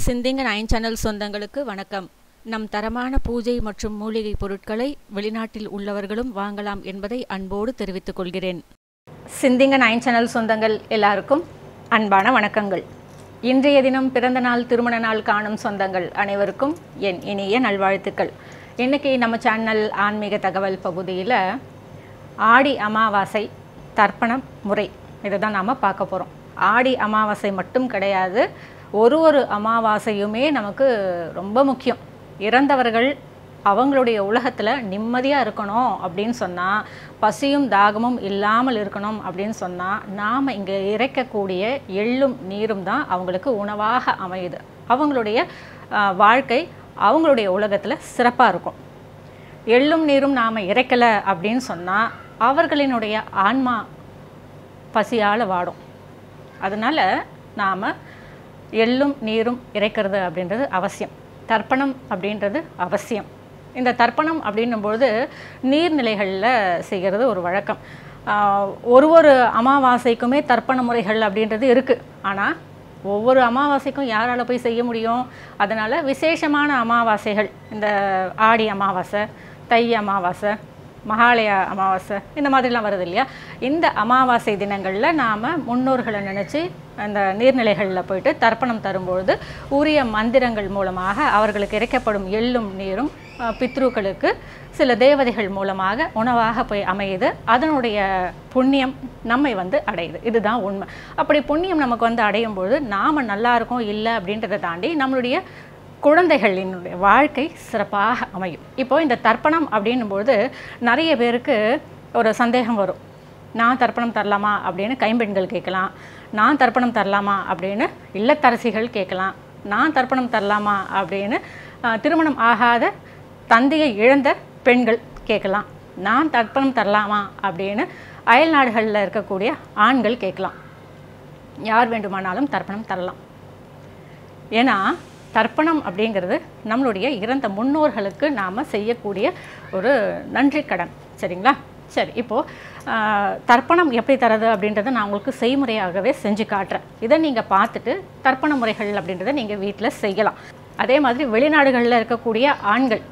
சிந்திங்க nine channel சொந்தங்களுக்கு வணக்கம் நம் தரமான பூஜை மற்றும் மூலிகை பொருட்களை வெளிநாட்டில் உள்ளவர்களும் வாங்கலாம் என்பதை அன்போடு தெரிவித்துக் கொள்கிறேன் சிந்திங்க நைன் சேனல் சொந்தங்கள் எல்லாருக்கும் அன்பான வணக்கங்கள் இன்றைய தினம் பிறந்த நாள் திருமண நாள் காணும் சொந்தங்கள் அனைவருக்கும் என் இனிய நல்வாழ்த்துக்கள் இன்னைக்கு நம்ம சேனல் ஆன்மீக தகவல் பகுதியில் ஆடி அமாவாசை தர்ப்பணம் முறை இதை தான் நாம் பார்க்க போகிறோம் ஆடி அமாவாசை மட்டும் கிடையாது ஒரு ஒரு அமாவாசையுமே நமக்கு ரொம்ப முக்கியம் இறந்தவர்கள் அவங்களுடைய உலகத்தில் நிம்மதியாக இருக்கணும் அப்படின்னு சொன்னால் பசியும் தாகமும் இல்லாமல் இருக்கணும் அப்படின்னு சொன்னால் நாம் இங்கே இறைக்கக்கூடிய எள்ளும் நீரும் தான் அவங்களுக்கு உணவாக அமையுது அவங்களுடைய ஆஹ், வாழ்க்கை அவங்களுடைய உலகத்தில் சிறப்பாக இருக்கும் எள்ளும் நீரும் நாம் இறைக்கலை அப்படின்னு சொன்னால் அவர்களினுடைய ஆன்மா பசியால் வாடும் அதனால் நாம் எள்ளும் நீரும் இறைக்கிறது அப்படின்றது அவசியம் தர்ப்பணம் அப்படின்றது அவசியம் இந்த தர்ப்பணம் அப்படின்னும்பொழுது நீர்நிலைகளில் செய்கிறது ஒரு வழக்கம் ஆஹ் ஒரு ஒரு அமாவாசைக்குமே தர்ப்பண முறைகள் அப்படின்றது இருக்குது ஆனால் ஒவ்வொரு அமாவாசைக்கும் யாரால் போய் செய்ய முடியும் அதனால் விசேஷமான அமாவாசைகள் இந்த ஆடி அமாவாசை தை அமாவாசை மகாலய அமாவாசை இந்த மாதிரிலாம் வருது இல்லையா இந்த அமாவாசை தினங்களில் நாம் முன்னோர்களை நினச்சி அந்த நீர்நிலைகளில் போயிட்டு தர்ப்பணம் தரும்பொழுது உரிய மந்திரங்கள் மூலமாக அவர்களுக்கு இறைக்கப்படும் எள்ளும் நீரும் அஹ், பித்ருக்களுக்கு சில தேவதைகள் மூலமாக உணவாக போய் அமையுது அதனுடைய புண்ணியம் நம்மை வந்து அடையுது இதுதான் உண்மை அப்படி புண்ணியம் நமக்கு வந்து அடையும் பொழுது நாம் நல்லா இருக்கோம் இல்லை அப்படின்றத தாண்டி நம்மளுடைய குழந்தைகளினுடைய வாழ்க்கை சிறப்பாக அமையும் இப்போ இந்த தர்ப்பணம் அப்படின்னும்போது நிறைய பேருக்கு ஒரு சந்தேகம் வரும் நான் தர்ப்பணம் தரலாமா அப்படின்னு கைம்பெண்கள் கேட்கலாம் நான் தர்ப்பணம் தரலாமா அப்படின்னு இல்லத்தரசிகள் கேட்கலாம் நான் தர்ப்பணம் தரலாமா அப்படின்னு ஆஹ், திருமணம் ஆகாத தந்தையை இழந்த பெண்கள் கேட்கலாம் நான் தர்ப்பணம் தரலாமா அப்படின்னு அயல் நாடுகளில் இருக்கக்கூடிய ஆண்கள் கேட்கலாம் யார் வேண்டுமானாலும் தர்ப்பணம் தரலாம் ஏன்னா தர்ப்பணம் அப்படிங்கிறது நம்மளுடைய இறந்த முன்னோர்களுக்கு நாம் செய்யக்கூடிய ஒரு நன்றி கடன் சரிங்களா சரி இப்போது தர்ப்பணம் எப்படி தரது அப்படின்றத நான் உங்களுக்கு செய்முறையாகவே செஞ்சு காட்டுறேன் இதை நீங்கள் பார்த்துட்டு தர்ப்பண முறைகள் அப்படின்றத நீங்கள் வீட்டில் செய்யலாம் அதே மாதிரி வெளிநாடுகளில் இருக்கக்கூடிய ஆண்கள்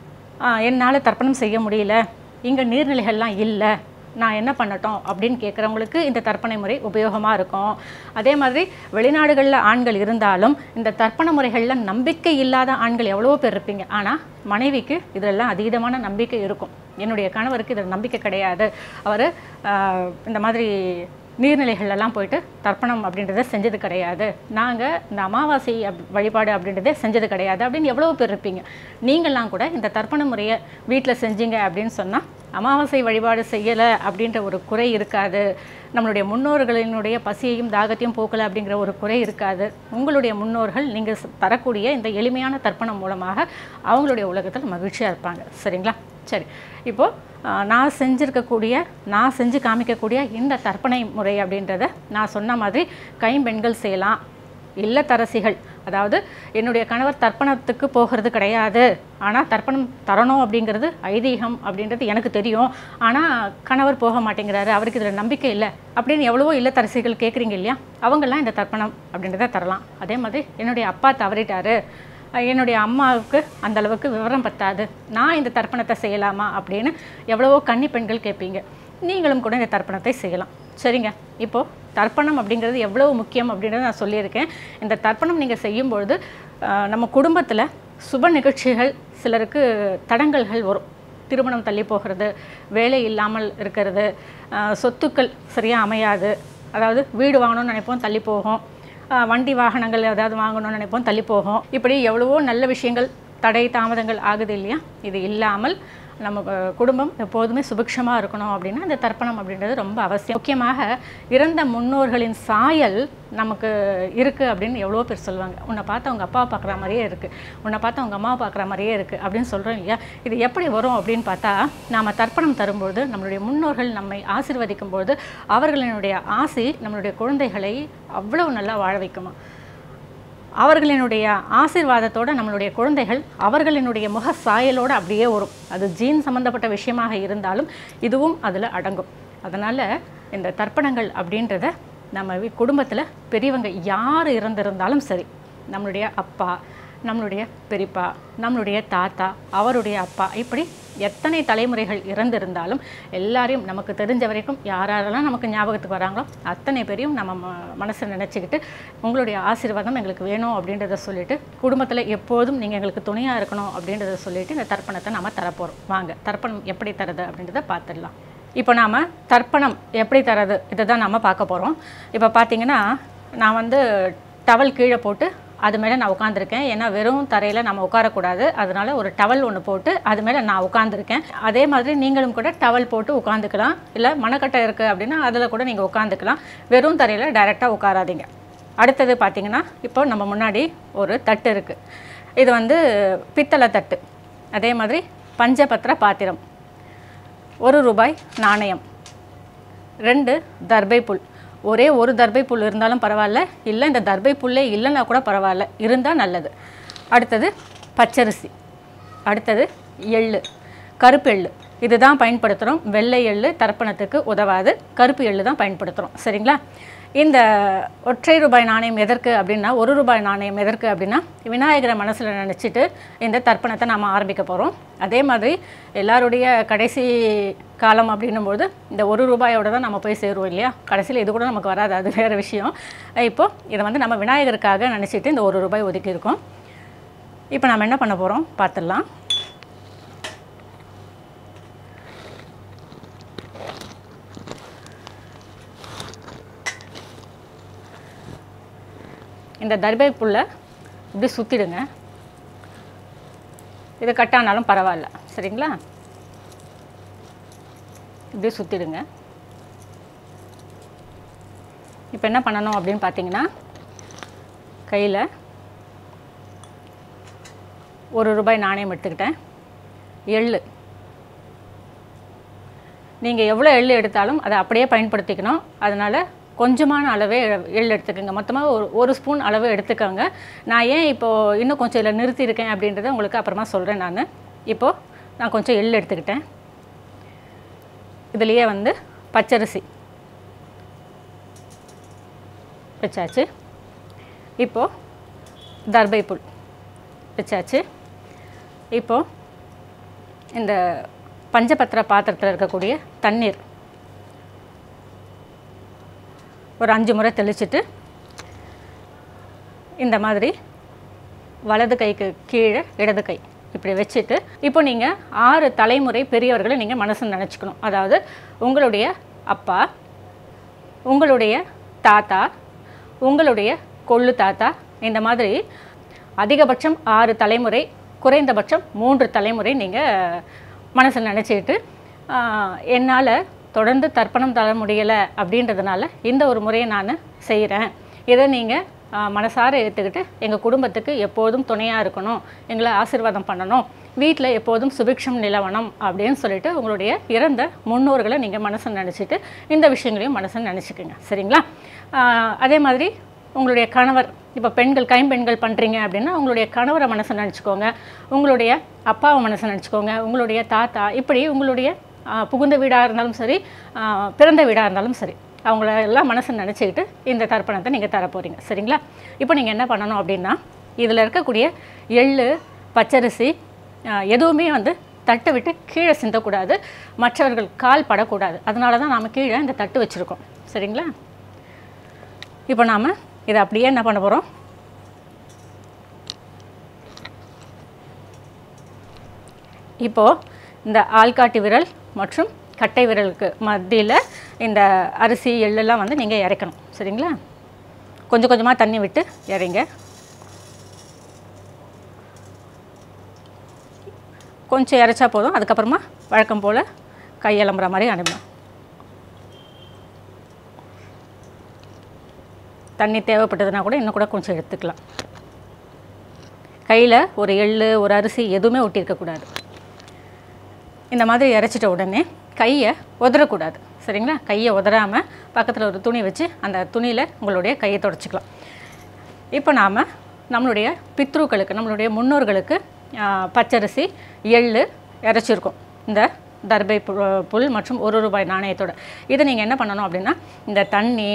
என்னால் தர்ப்பணம் செய்ய முடியல இங்கே நீர்நிலைகள்லாம் இல்லை நான் என்ன பண்ணட்டும் அப்படின்னு கேட்குறவங்களுக்கு இந்த தர்ப்பணை முறை உபயோகமாக இருக்கும் அதே மாதிரி வெளிநாடுகளில் ஆண்கள் இருந்தாலும் இந்த தர்ப்பண முறைகளில் நம்பிக்கை இல்லாத ஆண்கள் எவ்வளவோ பேர் இருப்பீங்க ஆனால் மனைவிக்கு இதெல்லாம் அதீதமான நம்பிக்கை இருக்கும் என்னுடைய கணவருக்கு இதில் நம்பிக்கை கிடையாது அவர் இந்த மாதிரி நீர்நிலைகள்லாம் போயிட்டு தர்ப்பணம் அப்படின்றத செஞ்சது கிடையாது நாங்கள் இந்த அமாவாசை அப் வழிபாடு அப்படின்றதே செஞ்சது கிடையாது அப்படின்னு எவ்வளோ பேர் இருப்பீங்க நீங்கள்லாம் கூட இந்த தர்ப்பண முறையை வீட்டில் செஞ்சீங்க அப்படின்னு சொன்னால் அமாவாசை வழிபாடு செய்யலை அப்படின்ற ஒரு குறை இருக்காது நம்மளுடைய முன்னோர்களினுடைய பசியையும் தாகத்தையும் போக்கலை அப்படிங்கிற ஒரு குறை இருக்காது உங்களுடைய முன்னோர்கள் நீங்கள் ச- தரக்கூடிய இந்த எளிமையான தர்ப்பணம் மூலமாக அவங்களுடைய உலகத்தில் மகிழ்ச்சியாக இருப்பாங்க சரிங்களா சரி இப்போது நான் செஞ்சுருக்கக்கூடிய நான் செஞ்சு காமிக்கக்கூடிய இந்த தர்ப்பணை முறை அப்படின்றத நான் சொன்ன மாதிரி கைம்பெண்கள் செய்யலாம் இல்லத்தரசிகள் அதாவது என்னுடைய கணவர் தர்ப்பணத்துக்கு போகிறது கிடையாது ஆனால் தர்ப்பணம் தரணும் அப்படிங்கிறது ஐதீகம் அப்படின்றது எனக்கு தெரியும் ஆனால் கணவர் போக மாட்டேங்கிறாரு அவருக்கு இதில் நம்பிக்கை இல்லை அப்படின்னு எவ்வளவோ இல்லத்தரசிகள் கேட்குறீங்க இல்லையா அவங்கெல்லாம் இந்த தர்ப்பணம் அப்படின்றத தரலாம் அதே மாதிரி என்னுடைய அப்பா தவறிட்டாரு அஹ் என்னுடைய அம்மாவுக்கு அந்த அளவுக்கு விவரம் பத்தாது நான் இந்த தர்ப்பணத்தை செய்யலாமா அப்படின்னு எவ்வளவோ கன்னி பெண்கள் கேட்பீங்க நீங்களும் கூட இந்த தர்ப்பணத்தை செய்யலாம் சரிங்க இப்போது தர்ப்பணம் அப்படிங்கிறது எவ்வளவு முக்கியம் அப்படின்றத நான் சொல்லியிருக்கேன் இந்த தர்ப்பணம் நீங்கள் செய்யும்பொழுது அஹ், நம்ம குடும்பத்தில் சுப நிகழ்ச்சிகள் சிலருக்கு தடங்கல்கள் வரும் திருமணம் தள்ளி போகிறது வேலை இல்லாமல் இருக்கிறது அஹ், சொத்துக்கள் சரியாக அமையாது அதாவது வீடு வாங்கணும்னு நினைப்போம் தள்ளி போகும் ஆஹ் வண்டி வாகனங்கள் ஏதாவது வாங்கணும்னு நினைப்போம் தள்ளி போகும் இப்படி எவ்வளவோ நல்ல விஷயங்கள் தடை தாமதங்கள் ஆகுது இல்லையா இது இல்லாமல் நம்ம அஹ், குடும்பம் எப்போதுமே சுபிக்ஷமாக இருக்கணும் அப்படின்னா இந்த தர்ப்பணம் அப்படின்றது ரொம்ப அவசியம் முக்கியமாக இறந்த முன்னோர்களின் சாயல் நமக்கு இருக்குது அப்படின்னு எவ்வளோ பேர் சொல்லுவாங்க உன்னை பார்த்து அவங்க அப்பாவை பார்க்குற மாதிரியே இருக்குது உன்னை பார்த்து அவங்க அம்மாவை பார்க்குற மாதிரியே இருக்குது அப்படின்னு சொல்கிறோம் இல்லையா இது எப்படி வரும் அப்படின்னு பார்த்தா நாம் தர்ப்பணம் தரும்பொழுது நம்மளுடைய முன்னோர்கள் நம்மை ஆசீர்வதிக்கும் பொழுது அவர்களினுடைய ஆசை நம்மளுடைய குழந்தைகளை அவ்வளவு நல்லா வாழ வைக்குமா அவர்களினுடைய ஆசீர்வாதத்தோட நம்மளுடைய குழந்தைகள் அவர்களினுடைய முக சாயலோடு அப்படியே வரும் அது ஜீன் சம்மந்தப்பட்ட விஷயமாக இருந்தாலும் இதுவும் அதில் அடங்கும் அதனால் இந்த தர்ப்பணங்கள் அப்படின்றத நம்ம குடும்பத்தில் பெரியவங்க யார் இறந்திருந்தாலும் சரி நம்மளுடைய அப்பா நம்மளுடைய பெரியப்பா நம்மளுடைய தாத்தா அவருடைய அப்பா இப்படி எத்தனை தலைமுறைகள் இறந்திருந்தாலும் எல்லாரையும் நமக்கு தெரிஞ்ச வரைக்கும் யார் யாரெல்லாம் நமக்கு ஞாபகத்துக்கு வராங்களோ அத்தனை பேரையும் நம்ம ம மனசில் நினச்சிக்கிட்டு உங்களுடைய ஆசீர்வாதம் எங்களுக்கு வேணும் அப்படின்றத சொல்லிட்டு குடும்பத்தில் எப்போதும் நீங்கள் எங்களுக்கு துணையாக இருக்கணும் அப்படின்றத சொல்லிட்டு இந்த தர்ப்பணத்தை நாம் தரப்போகிறோம் வாங்க தர்ப்பணம் எப்படி தரது அப்படின்றத பார்த்துடலாம் இப்போ நாம் தர்ப்பணம் எப்படி தரது இதை தான் நாம் பார்க்க போகிறோம் இப்போ பார்த்தீங்கன்னா நான் வந்து டவல் கீழே போட்டு அது மேலே நான் உட்காந்துருக்கேன் ஏன்னா வெறும் தரையில் நம்ம உட்காரக்கூடாது அதனால ஒரு டவல் ஒன்று போட்டு அது மேலே நான் உட்காந்துருக்கேன் அதே மாதிரி நீங்களும் கூட டவல் போட்டு உட்காந்துக்கலாம் இல்லை மணக்கட்டை இருக்குது அப்படின்னா அதில் கூட நீங்கள் உட்காந்துக்கலாம் வெறும் தரையில் டைரெக்டாக உட்காராதீங்க அடுத்தது பார்த்தீங்கன்னா இப்போ நம்ம முன்னாடி ஒரு தட்டு இருக்குது இது வந்து பித்தளை தட்டு அதே மாதிரி பஞ்சபத்திர பாத்திரம் ஒரு ரூபாய் நாணயம் ரெண்டு தர்பை புல் ஒரே ஒரு தர்பை புல் இருந்தாலும் பரவாயில்ல இல்லை இந்த தர்பை புல்லே இல்லைன்னா கூட பரவாயில்ல இருந்தால் நல்லது அடுத்தது பச்சரிசி அடுத்தது எள்ளு கருப்பு எள்ளு இதுதான் பயன்படுத்துகிறோம் வெள்ளை எள்ளு தர்ப்பணத்துக்கு உதவாது கருப்பு எள்ளு தான் பயன்படுத்துகிறோம் சரிங்களா இந்த ஒற்றை ரூபாய் நாணயம் எதற்கு அப்படின்னா ஒரு ரூபாய் நாணயம் எதற்கு அப்படின்னா விநாயகரை மனசில் நினச்சிட்டு இந்த தர்ப்பணத்தை நாம் ஆரம்பிக்க போகிறோம் அதே மாதிரி எல்லாருடைய கடைசி காலம் அப்படின்னும்போது இந்த ஒரு ரூபாயோட தான் நம்ம போய் சேருவோம் இல்லையா கடைசியில் இது கூட நமக்கு வராது அது வேறு விஷயம் இப்போது இதை வந்து நம்ம விநாயகருக்காக நினச்சிட்டு இந்த ஒரு ரூபாய் ஒதுக்கியிருக்கோம் இப்போ நம்ம என்ன பண்ண போகிறோம் பார்த்துடலாம் இந்த தர்பை புல்லை இப்படி சுற்றிடுங்க இது கட்டானாலும் பரவாயில்ல சரிங்களா இப்படி சுற்றிடுங்க இப்போ என்ன பண்ணணும் அப்படின்னு பார்த்தீங்கன்னா கையில் ஒரு ரூபாய் நாணயம் எடுத்துக்கிட்டேன் எள்ளு நீங்கள் எவ்வளோ எள்ளு எடுத்தாலும் அதை அப்படியே பயன்படுத்திக்கணும் அதனால் கொஞ்சமான அளவே எள் எடுத்துக்கோங்க மொத்தமாக ஒரு ஒரு ஸ்பூன் அளவு எடுத்துக்கோங்க நான் ஏன் இப்போது இன்னும் கொஞ்சம் இதில் நிறுத்தியிருக்கேன் அப்படின்றத உங்களுக்கு அப்புறமா சொல்கிறேன் நான் இப்போது நான் கொஞ்சம் எள் எடுத்துக்கிட்டேன் இதுலேயே வந்து பச்சரிசி வச்சாச்சு இப்போது தர்பை புல் வச்சாச்சு இப்போது இந்த பஞ்சபத்திர பாத்திரத்தில் இருக்கக்கூடிய தண்ணீர் ஒரு அஞ்சு முறை தெளிச்சிட்டு இந்த மாதிரி வலது கைக்கு கீழே இடது கை இப்படி வச்சுட்டு இப்போ நீங்கள் ஆறு தலைமுறை பெரியவர்களை நீங்கள் மனசில் நினச்சிக்கணும் அதாவது உங்களுடைய அப்பா உங்களுடைய தாத்தா உங்களுடைய கொள்ளு தாத்தா இந்த மாதிரி அதிகபட்சம் ஆறு தலைமுறை குறைந்தபட்சம் மூன்று தலைமுறை நீங்கள் மனசில் நினச்சிக்கிட்டு என்னால் தொடர்ந்து தர்ப்பணம் தர முடியலை அப்படின்றதுனால இந்த ஒரு முறையை நான் செய்கிறேன் இதை நீங்கள் மனசார ஏற்றுக்கிட்டு எங்கள் குடும்பத்துக்கு எப்போதும் துணையாக இருக்கணும் எங்களை ஆசீர்வாதம் பண்ணணும் வீட்டில் எப்போதும் சுபிக்ஷம் நிலவனம் அப்படின்னு சொல்லிட்டு உங்களுடைய இறந்த முன்னோர்களை நீங்கள் மனசில் நினச்சிட்டு இந்த விஷயங்களையும் மனசில் நினச்சிக்கோங்க சரிங்களா ஆஹ் அதே மாதிரி உங்களுடைய கணவர் இப்போ பெண்கள் கைம்பெண்கள் பண்ணுறீங்க அப்படின்னா உங்களுடைய கணவரை மனசை நினச்சிக்கோங்க உங்களுடைய அப்பாவை மனசை நினச்சிக்கோங்க உங்களுடைய தாத்தா இப்படி உங்களுடைய ஆஹ், புகுந்த வீடாக இருந்தாலும் சரி ஆஹ், பிறந்த வீடாக இருந்தாலும் சரி அவங்கள எல்லாம் மனசை நினச்சிக்கிட்டு இந்த தர்ப்பணத்தை நீங்கள் தர போகிறீங்க சரிங்களா இப்போ நீங்கள் என்ன பண்ணணும் அப்படின்னா இதில் இருக்கக்கூடிய எள்ளு பச்சரிசி ஆஹ், எதுவுமே வந்து தட்டை விட்டு கீழே சிந்தக்கூடாது மற்றவர்கள் கால் படக்கூடாது அதனால தான் நாம் கீழே இந்த தட்டு வச்சுருக்கோம் சரிங்களா இப்போ நாம் இதை அப்படியே என்ன பண்ண போகிறோம் இப்போது இந்த ஆள்காட்டி விரல் மற்றும் கட்டை விரலுக்கு மத்தியில் இந்த அரிசி எள்ளெல்லாம் வந்து நீங்கள் இறக்கணும் சரிங்களா கொஞ்சம் கொஞ்சமாக தண்ணி விட்டு இறங்க கொஞ்சம் இறைச்சா போதும் அதுக்கப்புறமா வழக்கம் போல் கையெலம்புற மாதிரி அனுப்பணும் தண்ணி தேவைப்பட்டதுன்னா கூட இன்னும் கூட கொஞ்சம் எடுத்துக்கலாம் கையில் ஒரு எள்ளு ஒரு அரிசி எதுவுமே ஒட்டியிருக்கக்கூடாது இந்த மாதிரி இறைச்சிட்ட உடனே கையை உதறக்கூடாது சரிங்களா கையை உதறாமல் பக்கத்தில் ஒரு துணி வச்சு அந்த துணியில் உங்களுடைய கையை தொடச்சிக்கலாம் இப்போ நாம் நம்மளுடைய பித்ருக்களுக்கு நம்மளுடைய முன்னோர்களுக்கு ஆ, பச்சரிசி எள்ளு இறைச்சிருக்கோம் இந்த தர்பை பு- புல் மற்றும் ஒரு ரூபாய் நாணயத்தோட இதை நீங்கள் என்ன பண்ணணும் அப்படின்னா இந்த தண்ணி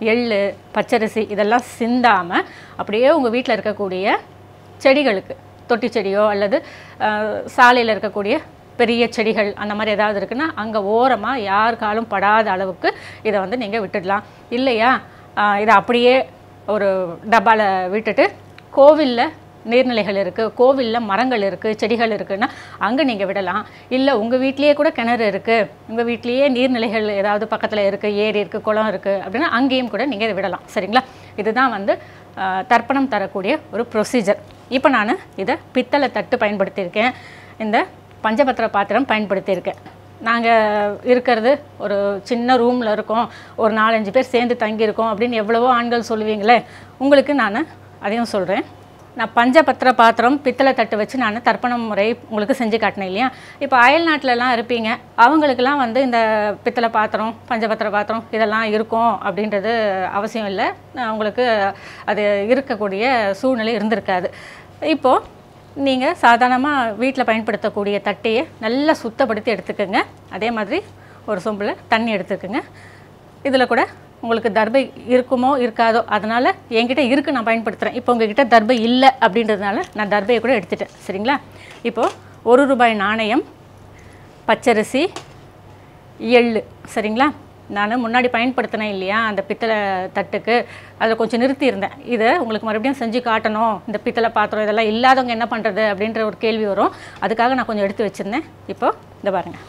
எள்ளு பச்சரிசி இதெல்லாம் சிந்தாமல் அப்படியே உங்கள் வீட்டில் இருக்கக்கூடிய செடிகளுக்கு தொட்டி செடியோ அல்லது சாலையில் இருக்கக்கூடிய பெரிய செடிகள் அந்த மாதிரி ஏதாவது இருக்குன்னா அங்கே ஓரமாக யார் காலும் படாத அளவுக்கு இதை வந்து நீங்கள் விட்டுடலாம் இல்லையா ஆஹ் இதை அப்படியே ஒரு டப்பாவில் விட்டுட்டு கோவிலில் நீர்நிலைகள் இருக்குது கோவிலில் மரங்கள் இருக்குது செடிகள் இருக்குன்னா அங்கே நீங்கள் விடலாம் இல்லை உங்கள் வீட்லேயே கூட கிணறு இருக்குது உங்கள் வீட்லேயே நீர்நிலைகள் ஏதாவது பக்கத்தில் இருக்குது ஏரி இருக்குது குளம் இருக்குது அப்படின்னா அங்கேயும் கூட நீங்கள் இதை விடலாம் சரிங்களா இதுதான் வந்து ஆஹ் தர்ப்பணம் தரக்கூடிய ஒரு ப்ரொசீஜர் இப்போ நான் இதை பித்தளை தட்டு பயன்படுத்தியிருக்கேன் இந்த பஞ்சபத்திர பாத்திரம் பயன்படுத்தியிருக்கேன் நாங்கள் இருக்கிறது ஒரு சின்ன ரூமில் இருக்கோம் ஒரு நாலஞ்சு பேர் சேர்ந்து தங்கியிருக்கோம் அப்படின்னு எவ்வளவோ ஆண்கள் சொல்லுவீங்களே உங்களுக்கு நான் அதையும் சொல்கிறேன் நான் பஞ்சபத்திர பாத்திரம் பித்தளை தட்டு வச்சு நான் தர்ப்பணம் முறை உங்களுக்கு செஞ்சு காட்டினேன் இல்லையா இப்போ அயல் நாட்டிலலாம் இருப்பீங்க அவங்களுக்கெல்லாம் வந்து இந்த பித்தளை பாத்திரம் பஞ்சபத்திர பாத்திரம் இதெல்லாம் இருக்கும் அப்படின்றது அவசியம் இல்லை உங்களுக்கு அது இருக்கக்கூடிய சூழ்நிலை இருந்திருக்காது இப்போது நீங்கள் சாதாரணமாக வீட்டில் பயன்படுத்தக்கூடிய தட்டையை நல்லா சுத்தப்படுத்தி எடுத்துக்கோங்க அதே மாதிரி ஒரு சொம்பில் தண்ணி எடுத்துக்கோங்க இதில் கூட உங்களுக்கு தர்பை இருக்குமோ இருக்காதோ அதனால் என்கிட்ட இருக்குது நான் பயன்படுத்துகிறேன் இப்போ உங்ககிட்ட தர்பை இல்லை அப்படின்றதுனால நான் தர்பையை கூட எடுத்துட்டேன் சரிங்களா இப்போது ஒரு ரூபாய் நாணயம் பச்சரிசி எள்ளு சரிங்களா நான் முன்னாடி பயன்படுத்தினேன் இல்லையா அந்த பித்தளை தட்டுக்கு அதில் கொஞ்சம் நிறுத்தி இருந்தேன் இதை உங்களுக்கு மறுபடியும் செஞ்சு காட்டணும் இந்த பித்தளை பாத்திரம் இதெல்லாம் இல்லாதவங்க என்ன பண்ணுறது அப்படின்ற ஒரு கேள்வி வரும் அதுக்காக நான் கொஞ்சம் எடுத்து வச்சுருந்தேன் இப்போ இந்த பாருங்கள்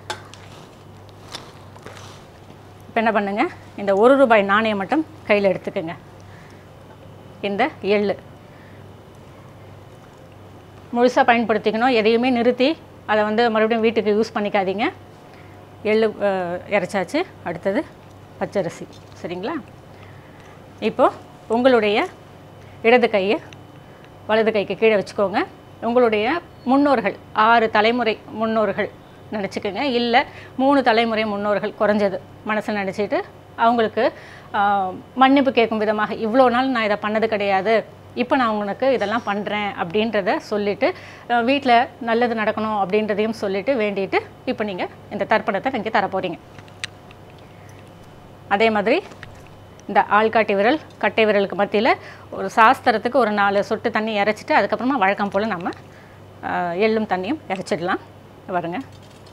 இப்போ என்ன பண்ணுங்க இந்த ஒரு ரூபாய் நாணயம் மட்டும் கையில் எடுத்துக்கோங்க இந்த எள்ளு முழுசாக பயன்படுத்திக்கணும் எதையுமே நிறுத்தி அதை வந்து மறுபடியும் வீட்டுக்கு யூஸ் பண்ணிக்காதீங்க எள்ளு அஹ், இறைச்சாச்சு அடுத்தது பச்சரிசி சரிங்களா இப்போது உங்களுடைய இடது கையை வலது கைக்கு கீழே வச்சுக்கோங்க உங்களுடைய முன்னோர்கள் ஆறு தலைமுறை முன்னோர்கள் நினச்சிக்கோங்க இல்லை மூணு தலைமுறை முன்னோர்கள் குறைஞ்சது மனசில் நினச்சிட்டு அவங்களுக்கு ஆஹ், மன்னிப்பு கேட்கும் விதமாக இவ்வளோ நாள் நான் இதை பண்ணது கிடையாது இப்போ நான் உனக்கு இதெல்லாம் பண்ணுறேன் அப்படின்றத சொல்லிவிட்டு வீட்டில் நல்லது நடக்கணும் அப்படின்றதையும் சொல்லிவிட்டு வேண்டிட்டு இப்போ நீங்கள் இந்த தர்ப்பணத்தை நீங்கள் தர போகிறீங்க அதே மாதிரி இந்த ஆள்காட்டி விரல் கட்டை விரலுக்கு மத்தியில் ஒரு சாஸ்திரத்துக்கு ஒரு நாலு சொட்டு தண்ணி இறைச்சிட்டு அதுக்கப்புறமா வழக்கம் போல் நம்ம ஆஹ், எள்ளும் தண்ணியும் இறைச்சிடலாம் வருங்க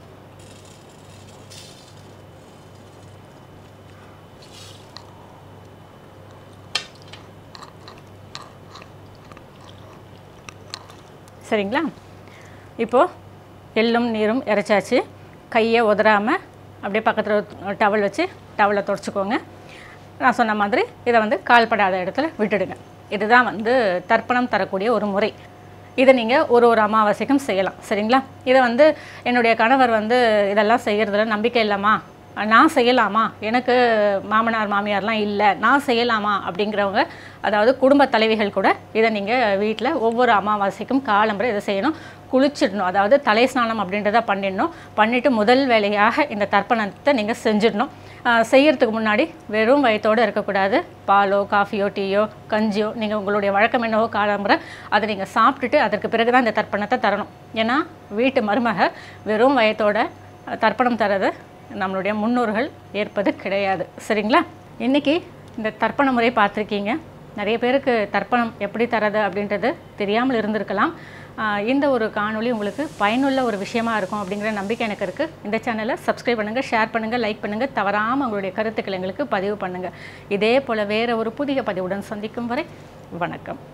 சரிங்களா இப்போது எள்ளும் நீரும் இறைச்சாச்சு கையை உதறாமல் அப்படியே பக்கத்தில் டவல் வச்சு டவலை தொடச்சிக்கோங்க நான் சொன்ன மாதிரி இதை வந்து கால்படாத இடத்துல விட்டுடுங்க இதுதான் வந்து தர்ப்பணம் தரக்கூடிய ஒரு முறை இதை நீங்கள் ஒரு ஒரு அமாவாசைக்கும் செய்யலாம் சரிங்களா இதை வந்து என்னுடைய கணவர் வந்து இதெல்லாம் செய்கிறதுல நம்பிக்கை இல்லைம்மா நான் செய்யலாமா எனக்கு மாமனார் மாமியார்லாம் இல்லை நான் செய்யலாமா அப்படிங்கிறவங்க அதாவது குடும்ப தலைவிகள் கூட இதை நீங்கள் வீட்டில் ஒவ்வொரு அமாவாசைக்கும் காலம்பரை இதை செய்யணும் குளிச்சிடணும் அதாவது தலை ஸ்நானம் அப்படின்றத பண்ணிடணும் பண்ணிவிட்டு முதல் வேலையாக இந்த தர்ப்பணத்தை நீங்கள் செஞ்சிடணும் ஆஹ் செய்யறதுக்கு முன்னாடி வெறும் வயிற்றோடு இருக்கக்கூடாது பாலோ காஃபியோ டீயோ கஞ்சியோ நீங்கள் உங்களுடைய வழக்கம் என்னவோ காலம்புரை அதை நீங்கள் சாப்பிட்டுட்டு அதற்கு பிறகு தான் இந்த தர்ப்பணத்தை தரணும் ஏன்னா வீட்டு மருமக வெறும் வயத்தோட தர்ப்பணம் தரது நம்மளுடைய முன்னோர்கள் ஏற்பது கிடையாது சரிங்களா இன்றைக்கி இந்த தர்ப்பண முறை பார்த்துருக்கீங்க நிறைய பேருக்கு தர்ப்பணம் எப்படி தரது அப்படின்றது தெரியாமல் இருந்திருக்கலாம் ஆஹ் இந்த ஒரு காணொளி உங்களுக்கு பயனுள்ள ஒரு விஷயமா இருக்கும் அப்படிங்கிற நம்பிக்கை எனக்கு இருக்குது இந்த சேனலை சப்ஸ்கிரைப் பண்ணுங்கள் ஷேர் பண்ணுங்கள் லைக் பண்ணுங்கள் தவறாமல் உங்களுடைய கருத்துக்கள் எங்களுக்கு பதிவு பண்ணுங்கள் இதே போல் வேறு ஒரு புதிய பதிவுடன் சந்திக்கும் வரை வணக்கம்